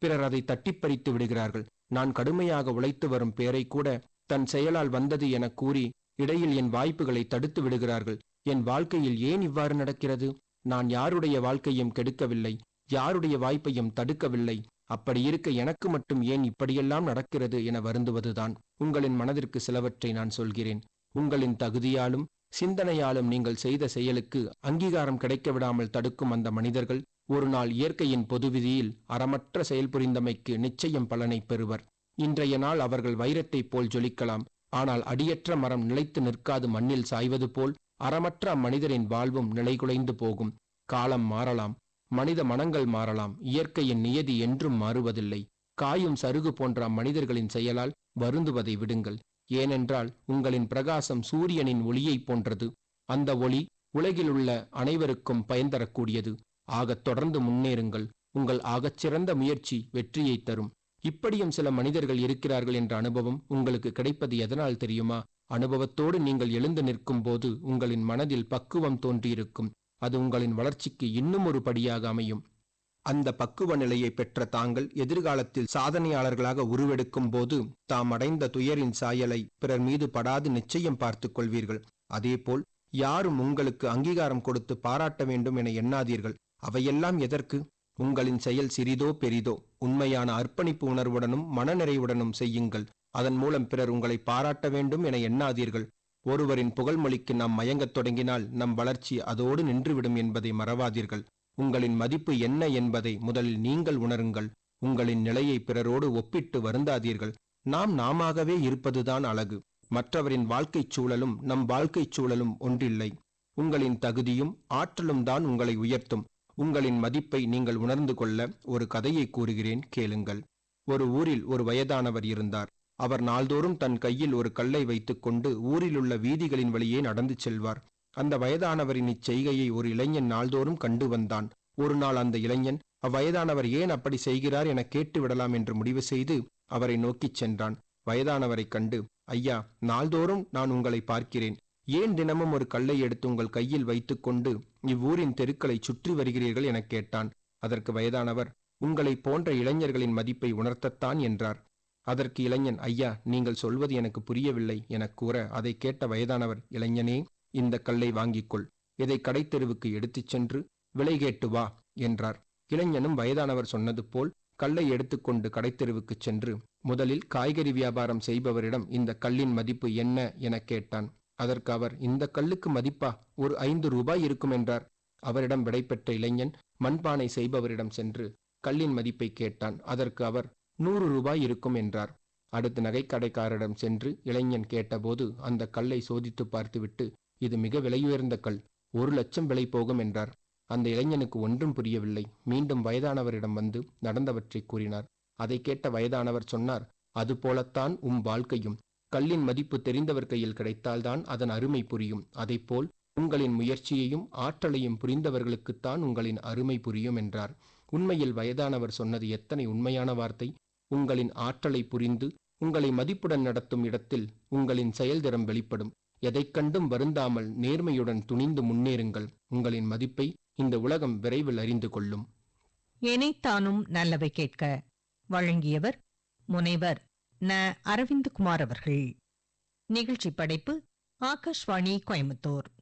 பிறர் அதை தட்டிப்பறித்து விடுகிறார்கள் நான் கடுமையாக உழைத்து வரும் பேரை கூட தன் செயலால் வந்தது என கூறி இடையில் என் வாய்ப்புகளை தடுத்து விடுகிறார்கள் என் வாழ்க்கையில் ஏன் இவ்வாறு நடக்கிறது நான் யாருடைய வாழ்க்கையும் கெடுக்கவில்லை யாருடைய வாய்ப்பையும் தடுக்கவில்லை அப்படி இருக்க எனக்கு மட்டும் ஏன் இப்படியெல்லாம் நடக்கிறது என வருந்துவதுதான் உங்களின் மனதிற்கு சிலவற்றை நான் சொல்கிறேன் உங்களின் தகுதியாலும் சிந்தனையாலும் நீங்கள் செய்த செயலுக்கு அங்கீகாரம் கிடைக்க விடாமல் தடுக்கும் அந்த மனிதர்கள் ஒரு நாள் இயற்கையின் பொது விதியில் அறமற்ற செயல்புரிந்தமைக்கு நிச்சயம் பலனை பெறுவர் இன்றைய நாள் அவர்கள் வைரத்தைப் போல் ஜொலிக்கலாம் ஆனால் அடியற்ற மரம் நிலைத்து நிற்காது மண்ணில் சாய்வது போல் அறமற்ற அம்மனிதரின் வாழ்வும் நிலைகுலைந்து போகும் காலம் மாறலாம் மனித மனங்கள் மாறலாம் இயற்கையின் நியதி என்றும் மாறுவதில்லை காயும் சருகு போன்ற அம்மனிதர்களின் செயலால் வருந்துவதை விடுங்கள் ஏனென்றால் உங்களின் பிரகாசம் சூரியனின் ஒளியைப் போன்றது அந்த ஒளி உலகிலுள்ள அனைவருக்கும் பயன் தரக்கூடியது ஆகத் தொடர்ந்து முன்னேறுங்கள் உங்கள் ஆகச்சிறந்த முயற்சி வெற்றியை தரும் இப்படியும் சில மனிதர்கள் இருக்கிறார்கள் என்ற அனுபவம் உங்களுக்கு கிடைப்பது எதனால் தெரியுமா அனுபவத்தோடு நீங்கள் எழுந்து நிற்கும் போது உங்களின் மனதில் பக்குவம் தோன்றியிருக்கும் அது உங்களின் வளர்ச்சிக்கு இன்னும் ஒரு படியாக அமையும் அந்த பக்குவ நிலையை பெற்ற தாங்கள் எதிர்காலத்தில் சாதனையாளர்களாக உருவெடுக்கும் போது தாம் அடைந்த துயரின் சாயலை பிறர் மீது படாது நிச்சயம் பார்த்துக் கொள்வீர்கள் அதேபோல் யாரும் உங்களுக்கு அங்கீகாரம் கொடுத்து பாராட்ட வேண்டும் என எண்ணாதீர்கள் அவையெல்லாம் எதற்கு உங்களின் செயல் சிறிதோ பெரிதோ உண்மையான அர்ப்பணிப்பு உணர்வுடனும் மனநிறைவுடனும் செய்யுங்கள் அதன் மூலம் பிறர் உங்களை பாராட்ட வேண்டும் என எண்ணாதீர்கள் ஒருவரின் புகழ்மொழிக்கு நாம் மயங்கத் தொடங்கினால் நம் வளர்ச்சி அதோடு நின்றுவிடும் என்பதை மறவாதீர்கள் உங்களின் மதிப்பு என்ன என்பதை முதலில் நீங்கள் உணருங்கள் உங்களின் நிலையை பிறரோடு ஒப்பிட்டு வருந்தாதீர்கள் நாம் நாமாகவே இருப்பதுதான் அழகு மற்றவரின் வாழ்க்கைச் சூழலும் நம் வாழ்க்கைச் சூழலும் ஒன்றில்லை உங்களின் தகுதியும் ஆற்றலும் தான் உங்களை உயர்த்தும் உங்களின் மதிப்பை நீங்கள் உணர்ந்து கொள்ள ஒரு கதையை கூறுகிறேன் கேளுங்கள் ஒரு ஊரில் ஒரு வயதானவர் இருந்தார் அவர் நாள்தோறும் தன் கையில் ஒரு கல்லை வைத்துக்கொண்டு ஊரிலுள்ள வீதிகளின் வழியே நடந்து செல்வார் அந்த வயதானவரின் இச்செய்கையை ஒரு இளைஞன் நாள்தோறும் கண்டு வந்தான் ஒரு நாள் அந்த இளைஞன் அவ்வயதானவர் ஏன் அப்படி செய்கிறார் என கேட்டு விடலாம் என்று முடிவு செய்து அவரை நோக்கிச் சென்றான் வயதானவரைக் கண்டு ஐயா நாள்தோறும் நான் உங்களை பார்க்கிறேன் ஏன் தினமும் ஒரு கல்லை எடுத்து உங்கள் கையில் வைத்துக்கொண்டு இவ்வூரின் தெருக்களை சுற்றி வருகிறீர்கள் எனக் கேட்டான் அதற்கு வயதானவர் உங்களைப் போன்ற இளைஞர்களின் மதிப்பை உணர்த்தத்தான் என்றார் அதற்கு இளைஞன் ஐயா நீங்கள் சொல்வது எனக்கு புரியவில்லை எனக் கூற அதை கேட்ட வயதானவர் இளைஞனே இந்த கல்லை வாங்கிக்கொள் இதை கடைத்தெருவுக்கு எடுத்துச் சென்று விலை கேட்டு வா என்றார் இளைஞனும் வயதானவர் சொன்னது போல் கல்லை எடுத்துக்கொண்டு கடைத்தெருவுக்குச் சென்று முதலில் காய்கறி வியாபாரம் செய்பவரிடம் இந்த கல்லின் மதிப்பு என்ன எனக் கேட்டான் அதற்கு அவர் இந்த கல்லுக்கு மதிப்பா ஒரு ஐந்து ரூபாய் இருக்கும் என்றார் அவரிடம் விடைபெற்ற இளைஞன் மண்பானை செய்பவரிடம் சென்று கல்லின் மதிப்பை கேட்டான் அதற்கு அவர் நூறு ரூபாய் இருக்கும் என்றார் அடுத்து நகைக்கடைக்காரரிடம் சென்று இளைஞன் கேட்டபோது அந்த கல்லை சோதித்து பார்த்துவிட்டு இது மிக விலையுயர்ந்த கல் ஒரு லட்சம் விலை போகும் என்றார் அந்த இளைஞனுக்கு ஒன்றும் புரியவில்லை மீண்டும் வயதானவரிடம் வந்து நடந்தவற்றை கூறினார் அதை கேட்ட வயதானவர் சொன்னார் அதுபோலத்தான் உம் வாழ்க்கையும் கல்லின் மதிப்பு தெரிந்தவர் கையில் கிடைத்தால்தான் அதன் அருமை புரியும் அதைப்போல் உங்களின் முயற்சியையும் ஆற்றலையும் புரிந்தவர்களுக்குத்தான் உங்களின் அருமை புரியும் என்றார் உண்மையில் வயதானவர் சொன்னது எத்தனை உண்மையான வார்த்தை உங்களின் ஆற்றலை புரிந்து உங்களை மதிப்புடன் நடத்தும் இடத்தில் உங்களின் செயல்திறம் வெளிப்படும் எதைக் கண்டும் வருந்தாமல் நேர்மையுடன் துணிந்து முன்னேறுங்கள் உங்களின் மதிப்பை இந்த உலகம் விரைவில் அறிந்து கொள்ளும் எனைத்தானும் நல்லவை கேட்க வழங்கியவர் முனைவர் ந அரவிந்த்குமார் அவர்கள் நிகழ்ச்சி படைப்பு ஆகாஷ்வாணி கோயம்புத்தூர்